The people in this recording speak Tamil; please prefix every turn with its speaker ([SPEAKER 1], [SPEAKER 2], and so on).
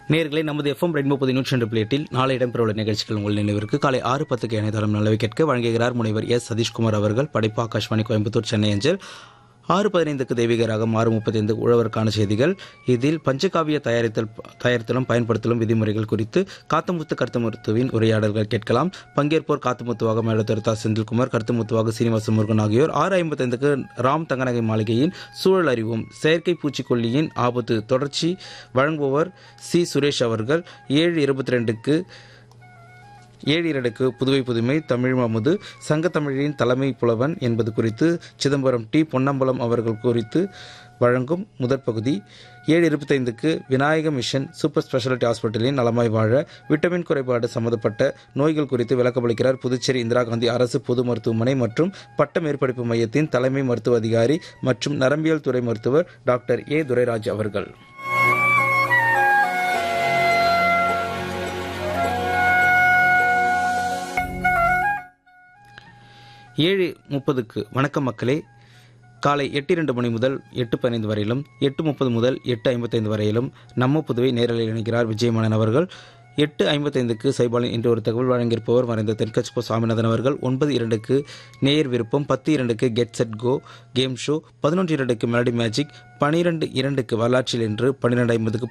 [SPEAKER 1] நேர்களை நமது எஃப்எம் ரெண்டு முப்பது நூற்றி ரெண்டு பிளேட்டில் நாளை இடம்பெறவுள்ள நிகழ்ச்சிகள் உங்கள் நினைவிற்கு காலை ஆறு பத்துக்கு இணையதளம் நல்லவை கேட்க வழங்குகிறார் முனைவர் எஸ் சதீஷ்குமார் அவர்கள் படைப்பு ஆகாஷ்வாணி கோயம்புத்தூர் சென்னை அஞ்சல் ஆறு பதினைந்துக்கு தெய்வீக ராகம் ஆறு முப்பத்தைந்து உழவருக்கான செய்திகள் இதில் பஞ்சகாவிய தயாரித்தல் தயாரித்தலும் பயன்படுத்தலும் விதிமுறைகள் குறித்து காத்தமுத்து கருத்துமுத்துவின் உரையாடல்கள் கேட்கலாம் பங்கேற்போர் காத்தமுத்துவாக மேலத்தொருத்தா செந்தில்குமார் கருத்துமுத்துவாக சீனிவாச முருகன் ஆகியோர் ஆறு ஐம்பத்தைந்துக்கு ராம் தங்கநகை மாளிகையின் சூழல் அறிவும் செயற்கை பூச்சிக்கொல்லியின் ஆபத்து தொடர்ச்சி வழங்குபவர் சி சுரேஷ் அவர்கள் ஏழு இருபத்தி ரெண்டுக்கு ஏழு இரண்டுக்கு புதுவை புதுமை தமிழ் அமுது சங்கத்தமிழின் தலைமை புலவன் என்பது குறித்து சிதம்பரம் டி பொன்னம்பலம் அவர்கள் குறித்து வழங்கும் முதற் பகுதி ஏழு இருபத்தைந்துக்கு விநாயக மிஷன் சூப்பர் ஸ்பெஷாலிட்டி ஹாஸ்பிட்டலின் நலமாய் வாழ விட்டமின் குறைபாடு சம்பந்தப்பட்ட நோய்கள் குறித்து விளக்கமளிக்கிறார் புதுச்சேரி இந்திரா காந்தி அரசு பொது மருத்துவமனை மற்றும் பட்ட மேற்படிப்பு மையத்தின் தலைமை மருத்துவ அதிகாரி மற்றும் நரம்பியல் துறை மருத்துவர் டாக்டர் ஏ துரைராஜ் அவர்கள் ஏழு முப்பதுக்கு வணக்கம் மக்களே காலை எட்டு இரண்டு மணி முதல் எட்டு பதினைந்து வரையிலும் எட்டு முப்பது முதல் எட்டு ஐம்பத்தைந்து வரையிலும் நம்ம புதுவை நேரலில் இணைக்கிறார் விஜயமணன் அவர்கள் எட்டு ஐம்பத்தைந்துக்கு சைபாலின் இன்று ஒரு தகவல் வழங்கியிருப்பவர் மறைந்த தென்கட்சிப்போ சாமிநாதன் அவர்கள் ஒன்பது இரண்டுக்கு நேயர் விருப்பம் பத்து இரண்டுக்கு get set go game show பதினொன்று இரண்டுக்கு மெலடி மேஜிக் பனிரெண்டு இரண்டுக்கு வரலாற்றில் என்று பன்னிரெண்டு ஐம்பதுக்கு